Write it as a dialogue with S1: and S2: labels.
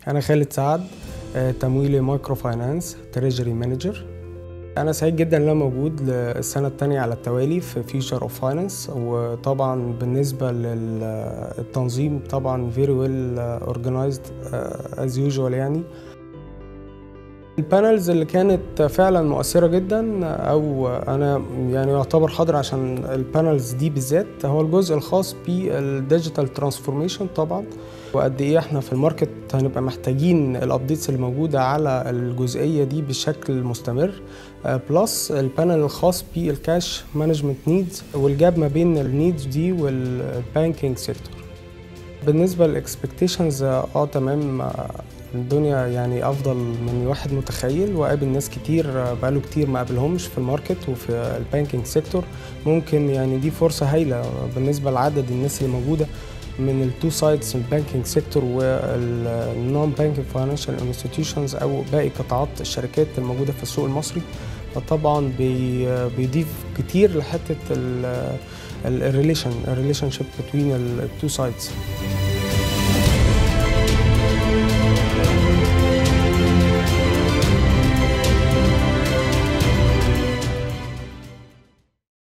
S1: أنا خالد سعد آه، تمويلي مايكرو فاينانس تريجري مانجر أنا سعيد جدا إن أنا موجود للسنة التانية على التوالي في فيوتشر أوف فاينانس وطبعا بالنسبة للتنظيم طبعا فيري ويل اورجنايزد از يوجوال يعني البانلز اللي كانت فعلا مؤثرة جدا او انا يعني يعتبر حاضر عشان البانلز دي بالذات هو الجزء الخاص بالديجيتال ترانسفورميشن طبعا وقد ايه احنا في الماركت هنبقى محتاجين الابديتس اللي موجودة على الجزئية دي بشكل مستمر بلس البانل الخاص بالكاش مانجمنت نيدز والجاب ما بين النيدز دي والبانكينج سيكتور بالنسبة للاكسبكتيشنز اه تمام آه، الدنيا يعني افضل من الواحد متخيل وقابل ناس كتير آه، بقاله كتير ما قابلهمش في الماركت وفي البانكينج سيكتور ممكن يعني دي فرصة هايلة بالنسبة لعدد الناس اللي موجودة من التو سايدز البانكينج سيكتور والنون بانكينج فاينانشال انستتيوشنز او باقي قطاعات الشركات الموجودة في السوق المصري فطبعا بي بيضيف كتير لحتة الريليشن الريليشن شيب بين التو سايدز